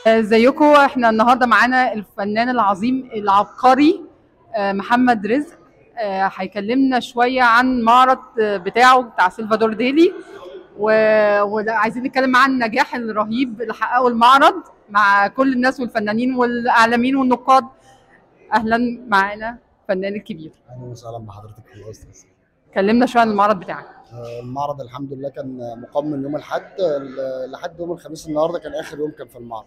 ازيكم احنا النهارده معانا الفنان العظيم العبقري آه، محمد رزق آه، هيكلمنا شويه عن معرض آه، بتاعه بتاع سلفادور ديلي و- وعايزين نتكلم عن النجاح الرهيب اللي حققه المعرض مع كل الناس والفنانين والاعلاميين والنقاد اهلا معانا الفنان الكبير اهلا وسهلا بحضرتك يا استاذ كلمنا شويه عن المعرض بتاعك آه، المعرض الحمد لله كان مقام من يوم الاحد ل- لحد يوم الخميس النهارده كان اخر يوم كان في المعرض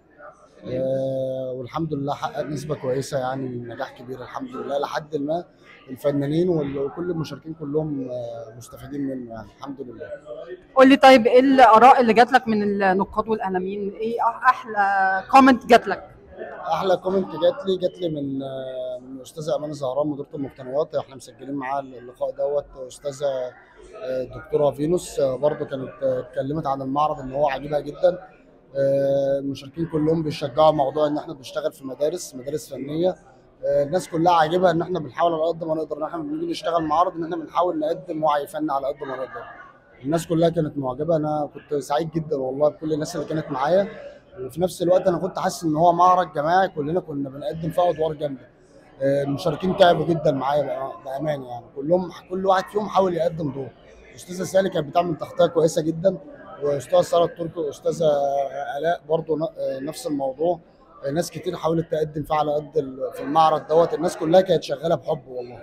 آه، والحمد لله حقق نسبه كويسه يعني نجاح كبير الحمد لله لحد ما الفنانين وال- وكل المشاركين كلهم آه، مستفيدين منه يعني الحمد لله قول لي طيب ايه الاراء اللي جات لك من النقاد والاعلاميين ايه احلى كومنت جات لك احلى كومنت جات لي جات لي من آه، من الاستاذه امانه زهران مديره المقتنيات احنا مسجلين معاها اللقاء دوت استاذه آه، الدكتوره فينوس آه، برضو كانت آه، اتكلمت عن المعرض ان هو عاجبها جدا آه، المشاركين كلهم بيشجعوا موضوع ان احنا بنشتغل في مدارس مدارس فنيه آه، الناس كلها عاجبها ان احنا بنحاول على قد ما نقدر ان احنا لما بنيجي نشتغل معرض ان احنا بنحاول نقدم وعي فني على قد ما نقدر الناس كلها كانت معجبه انا كنت سعيد جدا والله بكل الناس اللي كانت معايا وفي نفس الوقت انا كنت حاسس ان هو معرض جماعي كلنا كنا بنقدم فيه ادوار جامده آه، المشاركين تعبوا جدا معايا بأ- بامانه يعني كلهم كل واحد فيهم حاول يقدم دور استاذه سالي كانت بتعمل تغطيه كويسه جدا واستاذ ساره التركي واستاذه الاء برضو ن- آه، نفس الموضوع آه، ناس كتير حاولت تقدم فيه على قد ال- في المعرض دوت الناس كلها كانت شغاله بحب والله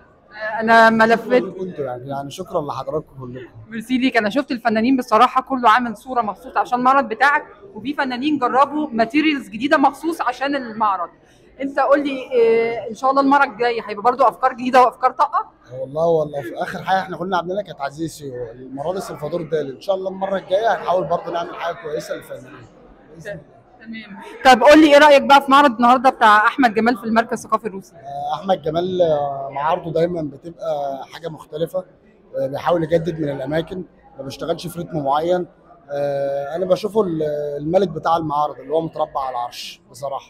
انا ما لفيت كنتوا يعني يعني شكرا لحضراتكم كلكم ميرسي ليك انا شفت الفنانين بصراحه كله عامل صوره مخصوص عشان المعرض بتاعك وفي فنانين جربوا ماتيريالز جديده مخصوص عشان المعرض انت قول لي إيه ان شاء الله المره الجايه هيبقى برضو افكار جديده وافكار طاقه والله والله في اخر حاجه احنا كنا عاملينها كانت عزيز سيو المره دي سلفادور دالي ان شاء الله المره الجايه هنحاول برضه نعمل حاجه كويسه للفنانين بإذن الله. تمام طب قول لي ايه رايك بقى في معرض النهارده بتاع احمد جمال في المركز الثقافي الروسي آه، احمد جمال آه، معارضه دايما بتبقى حاجه مختلفه آه، بيحاول يجدد من الاماكن ما بيشتغلش في رتم معين آه، انا بشوفه ال- الملك بتاع المعارض اللي هو متربع على العرش بصراحه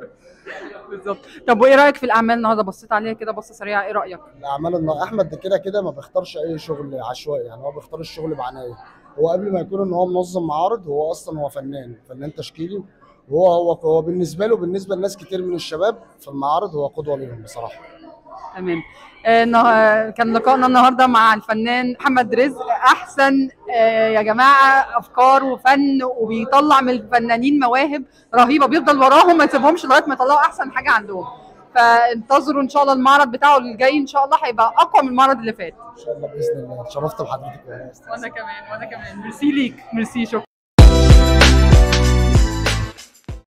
بالظبط طب وايه رايك في الاعمال النهارده بصيت عليها كده بصه سريعه ايه رايك الاعمال النا- احمد ده كده كده ما بيختارش اي شغل عشوائي يعني هو بيختار الشغل بعنايه هو قبل ما يكون ان هو منظم معارض هو اصلا هو فنان فنان تشكيلي وهو هو هو بالنسبه له بالنسبه لناس كتير من الشباب في المعارض هو قدوه ليهم بصراحه تمام آه، نه- كان لقائنا النهارده مع الفنان محمد رزق احسن آه، يا جماعه افكار وفن وبيطلع من الفنانين مواهب رهيبه بيفضل وراهم ما يسيبهمش لغايه ما يطلعوا احسن حاجه عندهم فانتظروا ان شاء الله المعرض بتاعه الجاي ان شاء الله هيبقى اقوى من المعرض اللي فات ان شاء الله باذن الله اتشرفت بحضرتك والله يا أستاذ. وانا كمان وانا كمان ميرسي ليك ميرسي شكرا